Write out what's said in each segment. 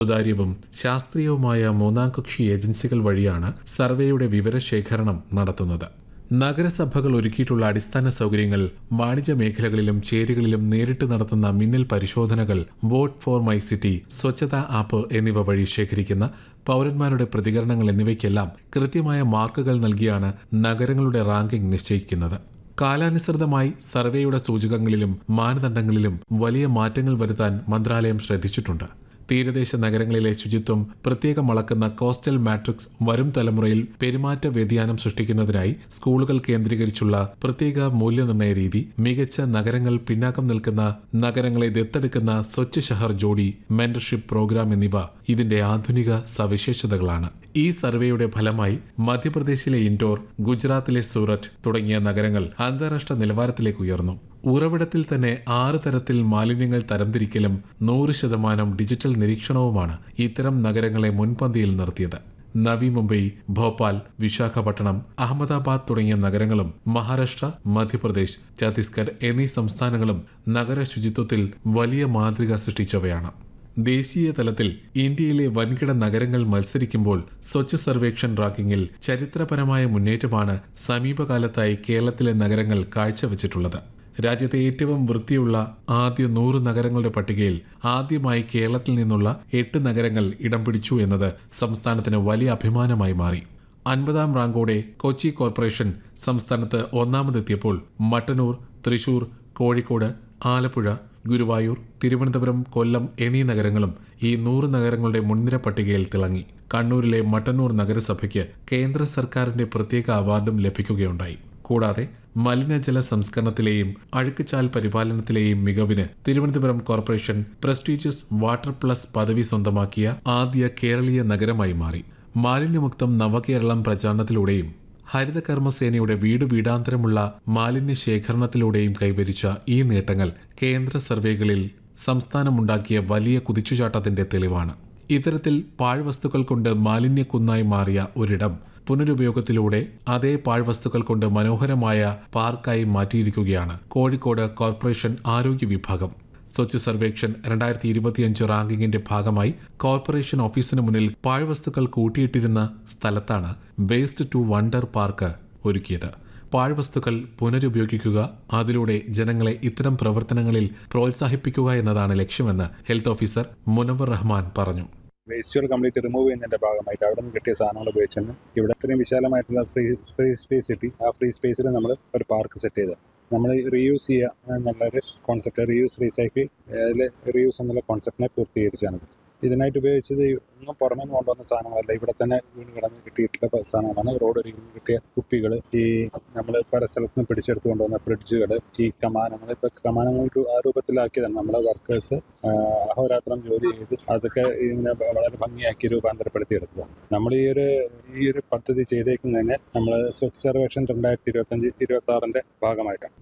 സുതാര്യവും ശാസ്ത്രീയവുമായ മൂന്നാം കക്ഷി ഏജൻസികൾ വഴിയാണ് സർവേയുടെ വിവരശേഖരണം നടത്തുന്നത് നഗരസഭകൾ ഒരുക്കിയിട്ടുള്ള അടിസ്ഥാന സൗകര്യങ്ങൾ വാണിജ്യ മേഖലകളിലും ചേരികളിലും നേരിട്ട് നടത്തുന്ന മിന്നൽ പരിശോധനകൾ vote for my city Swachhata app എന്നിവ വഴി ശേഖരിക്കുന്ന പൗരന്മാരുടെ പ്രതികരണങ്ങൾ എന്നിവയ്ക്കെല്ലാം കൃത്യമായ മാർക്കുകൾ നൽകിയാണ് നഗരങ്ങളുടെ റാങ്കിംഗ് നിശ്ചയിക്കുന്നത് കാലാനുസൃതമായി സർവേയുടെ സൂചകങ്ങളിലും മാനദണ്ഡങ്ങളിലും വലിയ മാറ്റങ്ങൾ വരുത്താൻ മന്ത്രാലയം ശ്രദ്ധിച്ചിട്ടുണ്ട് തീരദേശ നഗരങ്ങളിലെ ശുചിത്വം പ്രത്യേകം അളക്കുന്ന കോസ്റ്റൽ മാട്രിക്സ് വരും തലമുറയിൽ പെരുമാറ്റ വ്യതിയാനം സൃഷ്ടിക്കുന്നതിനായി സ്കൂളുകൾ കേന്ദ്രീകരിച്ചുള്ള പ്രത്യേക മൂല്യനിർണ്ണയ രീതി മികച്ച നഗരങ്ങൾ പിന്നാക്കം നിൽക്കുന്ന നഗരങ്ങളെ ദത്തെടുക്കുന്ന സ്വച്ഛ് ഷഹർ ജോഡി മെന്റർഷിപ്പ് പ്രോഗ്രാം എന്നിവ ഇതിന്റെ ആധുനിക സവിശേഷതകളാണ് ഈ സർവേയുടെ ഫലമായി മധ്യപ്രദേശിലെ ഇൻഡോർ ഗുജറാത്തിലെ സൂററ്റ് തുടങ്ങിയ നഗരങ്ങൾ അന്താരാഷ്ട്ര നിലവാരത്തിലേക്ക് ഉയർന്നു ഉറവിടത്തിൽ തന്നെ ആറ് തരത്തിൽ മാലിന്യങ്ങൾ തരംതിരിക്കലും നൂറ് ശതമാനം ഡിജിറ്റൽ നിരീക്ഷണവുമാണ് ഇത്തരം നഗരങ്ങളെ മുൻപന്തിയിൽ നിർത്തിയത് നവി മുംബൈ ഭോപ്പാൽ വിശാഖപട്ടണം അഹമ്മദാബാദ് തുടങ്ങിയ നഗരങ്ങളും മഹാരാഷ്ട്ര മധ്യപ്രദേശ് ഛത്തീസ്ഗഡ് എന്നീ സംസ്ഥാനങ്ങളും നഗര ശുചിത്വത്തിൽ വലിയ മാതൃക സൃഷ്ടിച്ചവയാണ് ദേശീയ തലത്തിൽ ഇന്ത്യയിലെ വൻകിട നഗരങ്ങൾ മത്സരിക്കുമ്പോൾ സ്വച്ഛ് സർവേക്ഷൺ റാങ്കിങ്ങിൽ ചരിത്രപരമായ മുന്നേറ്റമാണ് സമീപകാലത്തായി കേരളത്തിലെ നഗരങ്ങൾ കാഴ്ചവെച്ചിട്ടുള്ളത് രാജ്യത്തെ ഏറ്റവും വൃത്തിയുള്ള ആദ്യ നൂറ് നഗരങ്ങളുടെ പട്ടികയിൽ ആദ്യമായി കേരളത്തിൽ നിന്നുള്ള എട്ട് നഗരങ്ങൾ ഇടം പിടിച്ചു എന്നത് സംസ്ഥാനത്തിന് വലിയ അഭിമാനമായി മാറി അൻപതാം റാങ്കോടെ കൊച്ചി കോർപ്പറേഷൻ സംസ്ഥാനത്ത് ഒന്നാമതെത്തിയപ്പോൾ മട്ടന്നൂർ തൃശൂർ കോഴിക്കോട് ആലപ്പുഴ ഗുരുവായൂർ തിരുവനന്തപുരം കൊല്ലം എന്നീ നഗരങ്ങളും ഈ നൂറ് നഗരങ്ങളുടെ മുൻനിര പട്ടികയിൽ തിളങ്ങി കണ്ണൂരിലെ മട്ടന്നൂർ നഗരസഭയ്ക്ക് കേന്ദ്ര സർക്കാരിന്റെ പ്രത്യേക അവാർഡും ലഭിക്കുകയുണ്ടായി കൂടാതെ മലിനജല സംസ്കരണത്തിലെയും അഴുക്കുചാൽ പരിപാലനത്തിലെയും മികവിന് Thiruvananthapuram corporation prestigious water plus പദവി സ്വന്തമാക്കിയ ആദ്യ കേരളീയ നഗരമായി മാറി മാലിന്യമുക്തം നവകേരളം പ്രചാരണത്തിലൂടെയും ഹരിതകർമ്മസേനയുടെ വീട് വീടാന്തരമുള്ള മാലിന്യ ശേഖരണത്തിലൂടെയും കൈവരിച്ച ഈ നേട്ടങ്ങൾ കേന്ദ്ര സർവേകളിൽ സംസ്ഥാനമുണ്ടാക്കിയ വലിയ കുതിച്ചുചാട്ടത്തിന്റെ തെളിവാണ് ഇത്തരത്തിൽ പാഴ്വസ്തുക്കൾ കൊണ്ട് മാലിന്യക്കുന്നായി മാറിയ ഒരിടം പുനരുപയോഗത്തിലൂടെ അതേ പാഴ്വസ്തുക്കൾ കൊണ്ട് മനോഹരമായ പാർക്കായി മാറ്റിയിരിക്കുകയാണ് കോഴിക്കോട് കോർപ്പറേഷൻ ആരോഗ്യ വിഭാഗം സ്വച്ഛ് സർവേക്ഷൻ രണ്ടായിരത്തി ഇരുപത്തിയഞ്ച് റാങ്കിങ്ങിന്റെ ഭാഗമായി കോർപ്പറേഷൻ ഓഫീസിന് മുന്നിൽ പാഴ്വസ്തുക്കൾ കൂട്ടിയിട്ടിരുന്ന സ്ഥലത്താണ് വേസ്റ്റ് ടു വണ്ടർ പാർക്ക് ഒരുക്കിയത് പാഴ്വസ്തുക്കൾ പുനരുപയോഗിക്കുക അതിലൂടെ ജനങ്ങളെ ഇത്തരം പ്രവർത്തനങ്ങളിൽ പ്രോത്സാഹിപ്പിക്കുക എന്നതാണ് ലക്ഷ്യമെന്ന് ഹെൽത്ത് ഓഫീസർ മുനവർ റഹ്മാൻ പറഞ്ഞു വേസ്റ്റുകൾ കംപ്ലീറ്റ് റിമൂവ് ചെയ്യുന്നതിന്റെ ഭാഗമായിട്ട് അവിടെ നിന്ന് കിട്ടിയ സാധനങ്ങൾ ഉപയോഗിച്ചാണ് ഇവിടെ ഇത്രയും വിശാലമായിട്ടുള്ള ഫ്രീ ഫ്രീ സ്പേസ് കിട്ടി ആ ഫ്രീ സ്പേസിൽ നമ്മൾ ഒരു പാർക്ക് സെറ്റ് ചെയ്ത് നമ്മൾ റീയൂസ് ചെയ്യുക എന്നുള്ളൊരു കോൺസെപ്റ്റ് റീയൂസ് റീസൈക്കിൾ അതിൽ റീയൂസ് എന്നുള്ള കോൺസെപ്റ്റിനെ പൂർത്തീകരിച്ചാണ് ഇതിനായിട്ട് ഉപയോഗിച്ചത് ഒന്നും പുറമേ നിന്ന് കൊണ്ടുവന്ന സാധനങ്ങളല്ല ഇവിടെ തന്നെ വീണ് കിടന്ന് കിട്ടിയിട്ടുള്ള സാധനങ്ങളാണ് റോഡ് ഒരുങ്ങി കിട്ടിയ കുപ്പികൾ ഈ നമ്മൾ പല സ്ഥലത്ത് നിന്ന് പിടിച്ചെടുത്ത് കൊണ്ടുവന്ന ഫ്രിഡ്ജുകൾ ഈ കമാനങ്ങൾ ഇപ്പൊ കമാനങ്ങൾ ഒരു ആ രൂപത്തിലാക്കിയതാണ് നമ്മളെ വർക്കേഴ്സ് അഹോരാത്രം ജോലി ചെയ്ത് അതൊക്കെ ഇങ്ങനെ വളരെ ഭംഗിയാക്കി രൂപാന്തരപ്പെടുത്തി എടുത്തതാണ് നമ്മൾ ഈ ഒരു ഈ ഒരു പദ്ധതി ചെയ്തേക്കുന്നതിന് നമ്മൾ സ്വച്ഛ് സർവേക്ഷൻ രണ്ടായിരത്തി ഇരുപത്തഞ്ച് ഇരുപത്തി ആറിന്റെ ഭാഗമായിട്ടാണ്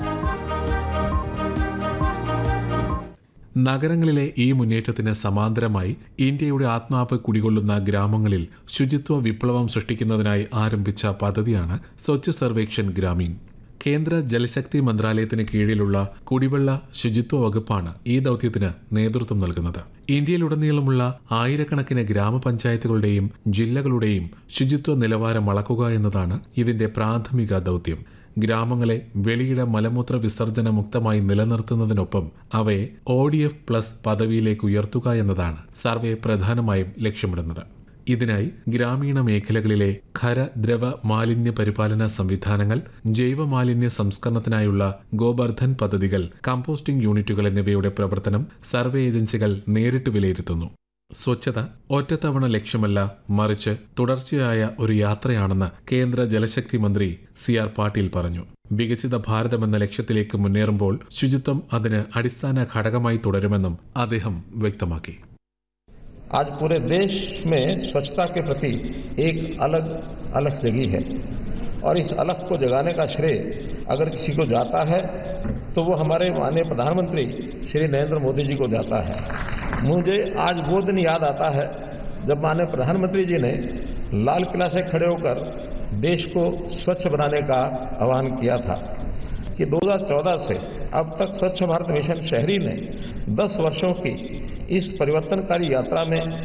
നഗരങ്ങളിലെ ഈ മുന്നേറ്റത്തിന് സമാന്തരമായി ഇന്ത്യയുടെ ആത്മാവ് കുടികൊള്ളുന്ന ഗ്രാമങ്ങളിൽ ശുചിത്വ വിപ്ലവം സൃഷ്ടിക്കുന്നതിനായി ആരംഭിച്ച പദ്ധതിയാണ് സ്വച്ഛ് സർവേക്ഷൻ ഗ്രാമീൺ കേന്ദ്ര ജലശക്തി മന്ത്രാലയത്തിന് കീഴിലുള്ള കുടിവെള്ള ശുചിത്വ വകുപ്പാണ് ഈ ദൗത്യത്തിന് നേതൃത്വം നൽകുന്നത് ഇന്ത്യയിലുടനീളമുള്ള ആയിരക്കണക്കിന് ഗ്രാമപഞ്ചായത്തുകളുടെയും ജില്ലകളുടെയും ശുചിത്വ നിലവാരം അളക്കുക എന്നതാണ് ഇതിന്റെ പ്രാഥമിക ദൗത്യം ഗ്രാമങ്ങളെ വെളിയിട മലമൂത്ര വിസർജന മുക്തമായി നിലനിർത്തുന്നതിനൊപ്പം അവയെ ഒ ഡി എഫ് പ്ലസ് പദവിയിലേക്ക് ഉയർത്തുക എന്നതാണ് സർവേ പ്രധാനമായും ലക്ഷ്യമിടുന്നത് ഇതിനായി ഗ്രാമീണ മേഖലകളിലെ ഖര ദ്രവ മാലിന്യ പരിപാലന സംവിധാനങ്ങൾ ജൈവ മാലിന്യ സംസ്കരണത്തിനായുള്ള ഗോബർദ്ധൻ പദ്ധതികൾ കമ്പോസ്റ്റിംഗ് യൂണിറ്റുകൾ എന്നിവയുടെ പ്രവർത്തനം സർവേ ഏജൻസികൾ നേരിട്ട് വിലയിരുത്തുന്നു സ്വച്ഛത ഒറ്റത്തവണ ലക്ഷ്യമല്ല മറിച്ച് തുടർച്ചയായ ഒരു യാത്രയാണെന്ന് കേന്ദ്ര ജലശക്തി മന്ത്രി സി ആർ പാട്ടീൽ പറഞ്ഞു വികസിത ഭാരതം എന്ന ലക്ഷ്യത്തിലേക്ക് മുന്നേറുമ്പോൾ ശുചിത്വം അതിന് അടിസ്ഥാന ഘടകമായി തുടരുമെന്നും അദ്ദേഹം വ്യക്തമാക്കി आज पूरे देश में स्वच्छता के प्रति एक अलग अलग जगी है और इस अलग को जगाने का श्रेय अगर किसी को जाता है तो वो हमारे माननीय प्रधानमंत्री श्री नरेंद्र मोदी जी को जाता है मुझे आज वो दिन याद आता है जब माननीय प्रधानमंत्री जी ने लाल किला से खड़े होकर देश को स्वच्छ बनाने का आह्वान किया था कि 2014 से अब तक स्वच्छ भारत मिशन शहरी ने 10 वर्षों की इस परिवर्तनकारी यात्रा में